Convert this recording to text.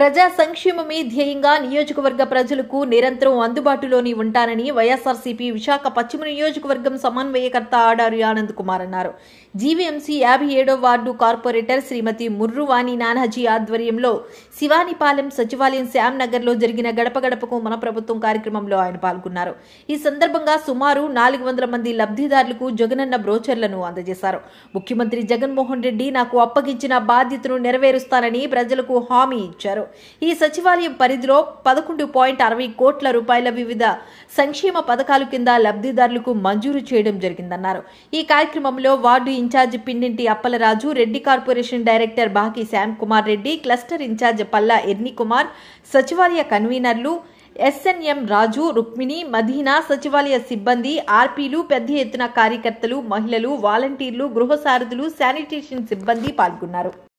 ప్రజా సంక్షేమమే ధ్యేయంగా నియోజకవర్గ ప్రజలకు నిరంతరం అందుబాటులోని ఉంటానని వైఎస్ఆర్సీపీ విశాఖ పశ్చిమ నియోజకవర్గం సమన్వయకర్త ఆడారి ఆనంద్ కుమార్ అన్నారు జీవీఎంసీ యాభై ఏడో వార్డు కార్పొరేటర్ శ్రీమతి ముర్రువాణి నానాజీ ఆధ్వర్యంలో శివానిపాలెం సచివాలయం శ్యామ్ నగర్లో జరిగిన గడప గడపకు మన ప్రభుత్వం కార్యక్రమంలో ఆయన పాల్గొన్నారు ఈ సందర్భంగా సుమారు నాలుగు వందల మంది లబ్ధిదారులకు జగనన్న బ్రోచర్లను అందజేశారు ముఖ్యమంత్రి జగన్మోహన్ రెడ్డి నాకు అప్పగించిన బాధ్యతను నెరవేరుస్తానని ప్రజలకు హామీ ఇచ్చారు ఈ సచివాలయం పరిధిలో పదకొండు పాయింట్ అరవై కోట్ల రూపాయల వివిధ సంక్షేమ పథకాల కింద లబ్ధిదారులకు మంజూరు చేయడం జరిగిందన్నారు ఈ కార్యక్రమంలో ward incharge Pinninti Appalaraju Reddy corporation director Baki Shyam Kumar Reddy cluster incharge Palla Erni Kumar సచివాలయ కన్వీనర్లు ఎస్ఎన్ఎం రాజు రుక్మిణి మదీనా సచివాలయ సిబ్బంది ఆర్పీలు పెద్ద ఎత్తున కార్యకర్తలు మహిళలు వాలంటీర్లు గృహ సారథులు శానిటేషన్ సిబ్బంది పాల్గొన్నారు